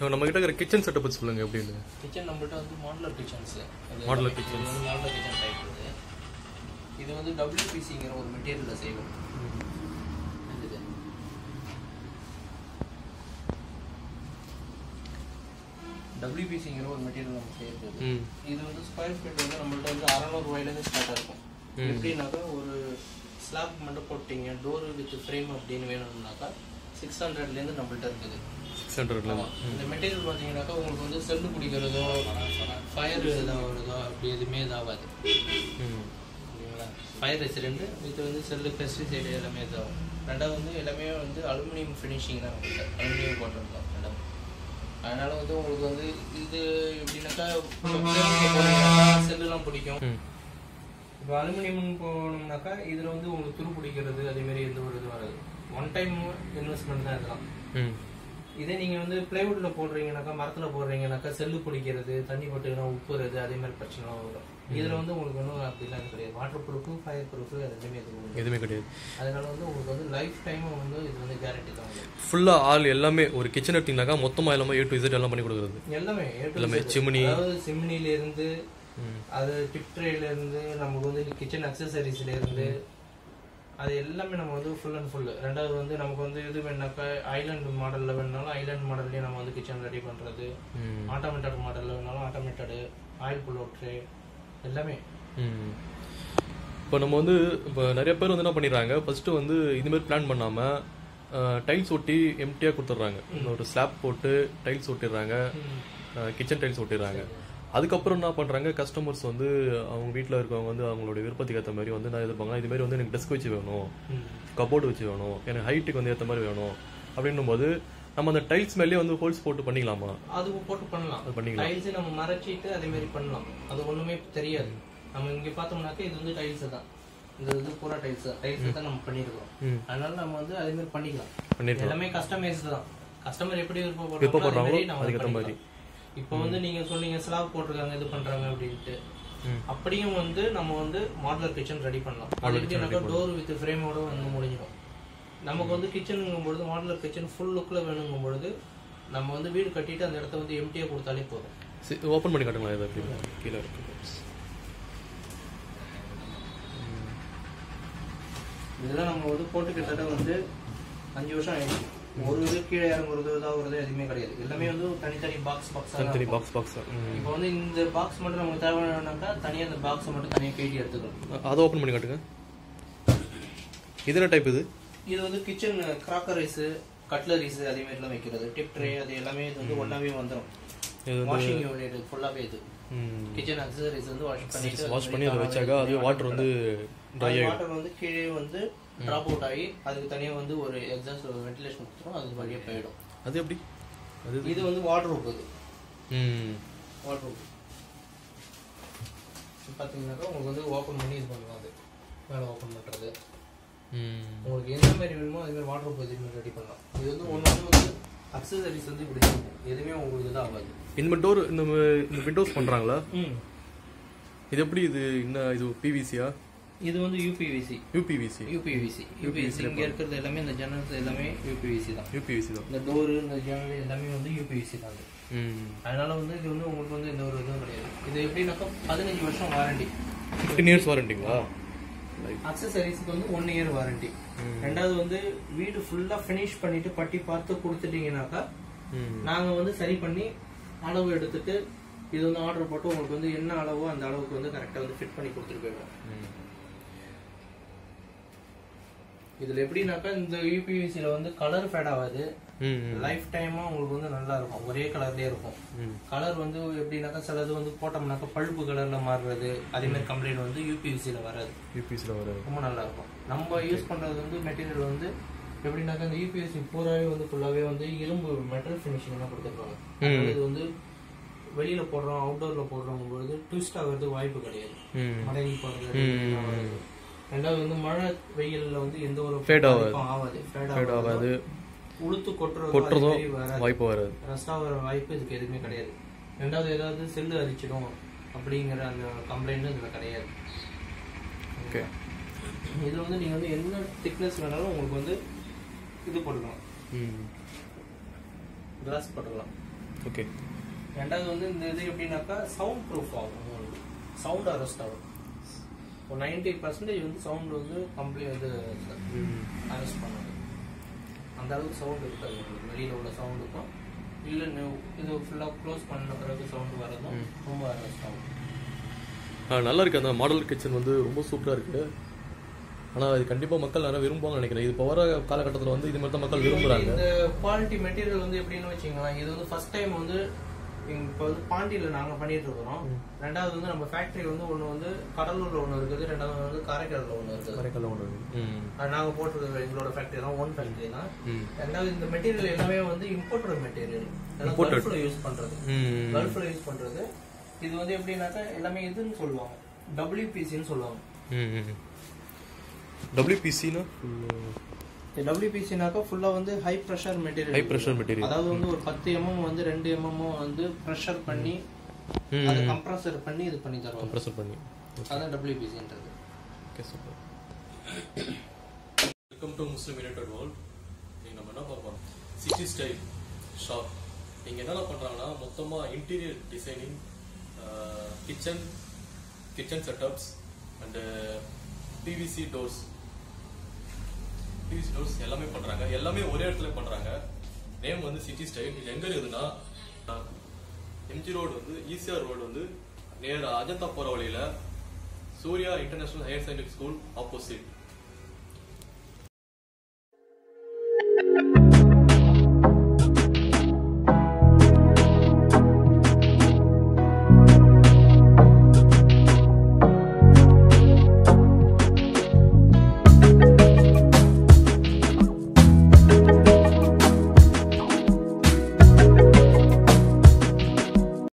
நம்ம கிட்ட இருக்கிற கிச்சன் செட்டப் பத்தி சொல்லுங்க எப்படின்னு கிச்சன் நம்மள்ட்ட வந்து modular kitchens Modular kitchens. Modular kitchen type இது இது வந்து டபிள்யூபிசிங்கிற ஒரு மெட்டீரியலில் செய்வோம் இது டபிள்யூபிசிங்கிற ஒரு மெட்டீரியல் நம்ம செய்யறது ம் இது வந்து ஸ்கொயர் ஃபீட் வந்து நம்மள்ட்ட வந்து அறநூறுவாயிலேருந்து ஸ்டார்ட் இருக்கும் எப்படின்னாக்கா ஒரு ஸ்லாப் மட்டும் போட்டீங்க டோர் வித் ஃப்ரேம் அப்படின்னு வேணும்னாக்கா சிக்ஸ் ஹண்ட்ரட்லேருந்து நம்மள்ட்ட இருக்குது சிக்ஸ் ஹண்ட்ரட்ல ஆமா. இந்த மெட்டீரியல் பார்த்தீங்கன்னாக்கா உங்களுக்கு வந்து செல்லு பிடிக்கிறதோ ஃபயர் இதாகிறதோ அப்படி எதுவுமே இதாகாது ம் ஓகேங்களா ஃபயர் ரெசிடென்ட் இது வந்து செல்லு பெஸ்டிசைடு எல்லாமே இதாகும் ரெண்டாவது வந்து எல்லாமே வந்து அலுமினியம் ஃபினிஷிங் தான் நம்மகிட்ட அலுமினியம் போட்டிருக்கோம் ரெண்டாவது அதனால வந்து உங்களுக்கு வந்து இது எப்படின்னாக்கா செல்லுலாம் பிடிக்கும் ம் இப்போ அலுமினியம் போனோம்னாக்கா இதில் வந்து உங்களுக்கு துரு பிடிக்கிறது அதேமாரி எந்த ஒரு இது வராது ஒன் டைம் இன்வெஸ்ட்மெண்ட் தான் இதெல்லாம் ம் இதே நீங்க வந்து பிளைவுட்ல போடுறீங்கனாக்கா மரத்துல போடுறீங்கனாக்கா செல்லு பிடிக்கிறது தண்ணி பட்டுனா உப்புறது அதே மாதிரி பிரச்சனை வரும் இதுல வந்து உங்களுக்கு ஒன்றும் அப்படிலாம் கிடையாது வாட்டர் ப்ரூஃபு ஃபயர் ப்ரூஃபு எதுவுமே எதுவும் இல்லை. எதுவுமே கிடையாது அதனால வந்து உங்களுக்கு வந்து லைஃப் டைம் வந்து இது வந்து கேரண்டி தான் உங்களுக்கு. ஃபுல்லா ஆள் எல்லாமே ஒரு கிச்சன் எடுத்தீங்கன்னாக்கா மொத்தமா எல்லாமே ஏ டு இசட் எல்லாம் பண்ணி கொடுக்குறது எல்லாமே A to எல்லாமே Z. chimney. அதாவது சிம்னில இருந்து ம் அது டிப் ட்ரேல இருந்து நமக்கு வந்து கிச்சன் அக்சசரிஸ்ல இருந்து அது எல்லாமே நம்ம வந்து ஃபுல் அண்ட் ஃபுல் ரெண்டாவது வந்து நமக்கு வந்து இது வேணாக்கா ஐலாண்ட் மாடல்ல வேணாலும் ஐலாண்ட் மாடல்லே நம்ம வந்து கிச்சன் ரெடி பண்றது ம் ஆட்டோமேட்டட் மாடல்ல வேணாலும் ஆட்டோமேட்டடு ஆயில் புல் ட்ரே எல்லாமே ம் இப்போ நம்ம வந்து இப்போ நிறைய பேர் வந்து என்ன பண்ணிடுறாங்க ஃபர்ஸ்ட் வந்து இதுமாரி பிளான் பண்ணாம டைல்ஸ் ஒட்டி எம்டியாக கொடுத்துட்றாங்க ஒரு ஸ்லாப் போட்டு டைல்ஸ் ஒட்டிடுறாங்க கிச்சன் டைல்ஸ் ஒட்டிடுறாங்க அதுக்கப்புறம் என்ன பண்ணுறாங்க கஸ்டமர்ஸ் வந்து அவங்க வீட்டில் இருக்கவங்க வந்து அவங்களுடைய விருப்பத்துக்கு ஏற்ற மாதிரி வந்து நான் எதிர்ப்பாங்க இது மாதிரி வந்து எனக்கு டெஸ்க் வச்சு வேணும் கபோர்டு வச்சு வேணும் எனக்கு ஹைட்டுக்கு வந்து ஏற்ற மாதிரி வேணும் அப்படின்னும் போது நம்ம அந்த டைல்ஸ் மேலேயே வந்து ஹோல்ஸ் போட்டு பண்ணிக்கலாமா அது போட்டு பண்ணலாம் அது பண்ணிக்கலாம் டைல்ஸ் நம்ம மறைச்சிட்டு அதே மாதிரி பண்ணலாம் அது ஒண்ணுமே தெரியாது நம்ம இங்க பார்த்தோம்னாக்க இது வந்து டைல்ஸ் தான் இந்த இது பூரா டைல்ஸ் தான் டைல்ஸ் தான் நம்ம பண்ணிருக்கோம் ம் அதனால நம்ம வந்து அதே மாதிரி பண்ணிக்கலாம் பண்ணிருக்கலாம் எல்லாமே கஸ்டமைஸ்டு தான் கஸ்டமர் எப்படி விருப்பப்படுறாங்களோ விருப்பப்படுறாங்களோ அதே மாதிரி நம்ம அதுக்கேற்ற பண்ணிக்கலாம். மாதிரி. இப்போ வந்து நீங்க சொன்னீங்க ஸ்லாப் போட்டிருக்காங்க இது பண்றாங்க அப்படின்ட்டு ம். அப்படியும் வந்து நம்ம வந்து மாடலர் கிச்சன் ரெடி பண்ணலாம் அது எப்படின்னாக்கா டோர் வித் ஃப்ரேமோட வந்து முடிஞ்சிடும் நமக்கு வந்து கிச்சனுங்கும் பொழுது மாடலர் கிச்சன் ஃபுல் லுக்கில் வேணுங்கும் பொழுது நம்ம வந்து வீடு கட்டிட்டு அந்த இடத்த வந்து எம்டியாக கொடுத்தாலே போதும் சரி ஓப்பன் பண்ணி காட்டுங்களா இதை அப்படி கீழே இருக்கு இதெல்லாம் நம்ம வந்து போட்டு கிட்டத்தட்ட வந்து அஞ்சு வருஷம் ஆயிடுச்சு ஒரு இது கீழே இறங்குறது இதாகிறது எதுவுமே கிடையாது எல்லாமே வந்து தனித்தனி பாக்ஸ் பாக்ஸாக தனித்தனி பாக்ஸ் பாக்ஸ் இப்போ வந்து இந்த பாக்ஸ் மட்டும் நமக்கு தேவைன்னாக்கா தனியாக இந்த பாக்ஸை மட்டும் தனியாக கேட்டி எடுத்துக்கணும் அதை ஓப்பன் பண்ணி காட்டுங்க இது என்ன டைப் இது இது வந்து கிச்சன் கிராக்கரிஸு கட்லரிஸ் அதே மாதிரிலாம் வைக்கிறது டிப் ட்ரே அது எல்லாமே இது வந்து ஒன்றாவே வந்துடும் இது வாஷிங் யூனிட் ஃபுல்லாகவே இது ம் கிச்சன் அக்சசரிஸ் வந்து வாஷ் பண்ணிட்டு வாஷ் பண்ணி அதை வச்சாக்கா அது வாட்டர் வந்து ட்ரை ஆகிடும் வாட்டர் வந்து கீழே வந்து ட்ராப் அவுட் ஆகி அதுக்கு தனியாக வந்து ஒரு எக்ஸாஸ்ட் வென்டிலேஷன் கொடுத்துரும் அது வழியாக போயிடும் அது எப்படி அது இது வந்து வாட்டர் இது ம் வாட்டர் பார்த்தீங்கன்னாக்கா உங்களுக்கு வந்து ஓப்பன் பண்ணி இது பண்ணலாம் அது மேலே ஓப்பன் பண்ணுறது ம் உங்களுக்கு எந்த மாதிரி வேணுமோ அதே மாதிரி வாட்டர் ப்ரூஃப் எதுவுமே ரெடி பண்ணலாம் இது வந்து ஒன்று ஒன்று வந்து அக்சசரிஸ் வந்து இப்படி இருக்கும். எதுவுமே உங்களுக்கு இதாக ஆகாது இந்த மாதிரி டோர் இந்த ம- இந்த விண்டோஸ் பண்றாங்களா ம் இது எப்படி இது என்ன இது பிவிசியா இது வந்து யூபிவிசி யூபிவிசி யூபிவிசி யூபிவிசி இங்கே இருக்கிறது எல்லாமே இந்த ஜன்னல்ஸ் எல்லாமே யூபிவிசி தான் யூபிவிசி தான் இந்த டோரு இந்த ஜன்னல் எல்லாமே வந்து யூபிவிசி தான் இது. ம் அதனால வந்து இது வந்து உங்களுக்கு வந்து எந்த ஒரு இதுவும் கிடையாது இது எப்படின்னாக்கா பதினஞ்சு வருஷம் வாரண்டி ஃபிஃப்டீன் இயர்ஸ் வாரண்டிங்களா அக்சசரிஸ்க்கு வந்து ஒன் இயர் வாரண்டி ரெண்டாவது வந்து வீடு ஃபுல்லா ஃபினிஷ் பண்ணிட்டு பட்டி பார்த்து கொடுத்துட்டீங்கன்னாக்கா ம் நாங்க வந்து சரி பண்ணி அளவு எடுத்துட்டு இது வந்து ஆர்டர் போட்டு உங்களுக்கு வந்து என்ன அளவோ அந்த அளவுக்கு வந்து கரெக்டா வந்து ஃபிட் பண்ணி கொடுத்துட்டு போயிடுவோம் ம். இதுல எப்படின்னாக்கா இந்த யூபிவிசில வந்து கலர் ஃபேட் ஆகாது ம் ம். லைஃப் டைமா உங்களுக்கு வந்து நல்லா இருக்கும் ஒரே கலர்லயே இருக்கும் ம் கலர் வந்து எப்படின்னாக்கா சிலது வந்து போட்டோம்னாக்கா பழுப்பு கலர்ல மாறுறது அதே மாதிரி கம்ப்ளைண்ட் வந்து யூபிவிசில வராது யூபிவிசியில் வர ரொம்ப நல்லா இருக்கும் நம்ம யூஸ் பண்றது வந்து மெட்டீரியல் வந்து எப்படின்னாக்கா இந்த யூபிஎஸ்சி பூராவே வந்து ஃபுல்லாவே வந்து இரும்பு மெட்டல் ஃபினிஷிங் தான் கொடுத்துருப்பாங்க அதனால இது வந்து வெளியில போடுறோம் அவுட்டோர்ல போடுறோம் பொழுது ட்விஸ்ட் ஆகிறதுக்கு வாய்ப்பு கிடையாது ம் மடங்கி போடுறது ஆகாது. ரெண்டாவது வந்து மழை வெயில்ல வந்து எந்த ஒரு Fade ஆகாது. பாதிப்பும் ஆகாது ஃபேட் Fade ஆகாது. ஆகாது உளுத்து கொட்டுறதோ கொட்டுறதும் அது மாதிரி வராது வாய்ப்பு வராது ரஸ்டா வர வாய்ப்பு இதுக்கு எதுவுமே கிடையாது ரெண்டாவது ஏதாவது செல்லு அரிச்சிடும் அப்படிங்கிற அந்த கம்ப்ளைண்ட் இதுல கிடையாது ஓகே இதுல வந்து நீங்க வந்து என்ன திக்னஸ் வேணாலும் உங்களுக்கு வந்து இது போட்டுக்கலாம் ம் கிளாஸ் போட்டுக்கலாம் ஓகே ரெண்டாவது வந்து இந்த இது எப்படின்னாக்கா சவுண்ட் ப்ரூஃப் ஆகும் உங்களுக்கு சவுண்ட் அரெஸ்ட் ஆகும் ஒரு நைன்டி பர்சன்டேஜ் வந்து சவுண்ட் வந்து கம்ப்ளீட் இது அரெஸ்ட் பண்ணாது அந்த அளவுக்கு சவுண்ட் இருக்காது உங்களுக்கு வெளியில் உள்ள சவுண்டுக்கும் இல்லை இது ஃபுல்லாக க்ளோஸ் பண்ண பிறகு சவுண்ட் வரதும் ரொம்ப அரெஸ்ட் ஆகும் நல்லா இருக்கு அந்த மாடல் கிச்சன் வந்து ரொம்ப சூப்பராக இருக்கு ஆனால் இது கண்டிப்பாக மக்கள் நிறைய விரும்புவாங்கன்னு நினைக்கிறேன் இது இப்போ வர காலகட்டத்தில் வந்து இது மாதிரி தான் மக்கள் விரும்புகிறாங்க இந்த குவாலிட்டி மெட்டீரியல் வந்து எப்படின்னு வச்சுங்களேன் இது வந்து ஃபர்ஸ்ட் டைம் வந்து இப்போ வந்து பாண்டியில நாங்க பண்ணிட்டு இருக்கிறோம் ரெண்டாவது வந்து நம்ம ஃபேக்டரி வந்து ஒண்ணு வந்து கடலூர்ல ஒண்ணு இருக்குது ரெண்டாவது வந்து காரைக்கால்ல ஒண்ணு இருக்குது கரைக்கல்ல ஒன்று ம் அது நாங்க போட்டிருக்கிற எங்களோட ஃபேக்டரி தான் ஓன் ஃபேக்டரி தான் ம் ரெண்டாவது இந்த மெட்டீரியல் எல்லாமே வந்து இம்போர்ட்டட் மெட்டீரியல் Imported. கல்ஃப்ல யூஸ் பண்றது ம் கல்ஃப்ல யூஸ் பண்றது இது வந்து எப்படின்னாக்கா எல்லாமே இதுன்னு சொல்லுவாங்க டபிள்யூபிசின்னு சொல்லுவாங்க ம் டபிள்யூபிசினா டபிள்யூபிசினாக்கா ஃபுல்லா வந்து high pressure material high pressure material அதாவது வந்து ஒரு பத்து எம்எம் வந்து ரெண்டு எம்எம் வந்து ப்ரெஷர் பண்ணி ம் அதை கம்ப்ரஸர் பண்ணி இது பண்ணி தருவாங்க கம்ப்ரஸர் பண்ணி அதான் டபிள்யூபிசின்றது okay super welcome to Muslim United World நீங்கள் நம்ம என்ன பார்ப்போம் சிட்டி ஸ்டைல் ஷாப் நீங்கள் என்னென்ன பண்ணுறாங்கன்னா மொத்தமாக interior designing kitchen kitchen setups and PVC doors PVC doors எல்லாமே பண்ணுறாங்க எல்லாமே ஒரே இடத்துல பண்ணுறாங்க நேம் வந்து சிட்டி ஸ்டைல் இது எங்கே இருக்குதுன்னா எம்ஜி ரோடு வந்து ஈசிஆர் ரோடு வந்து நேர் அஜந்தா போகிற வழியில் Surya international higher secondary school opposite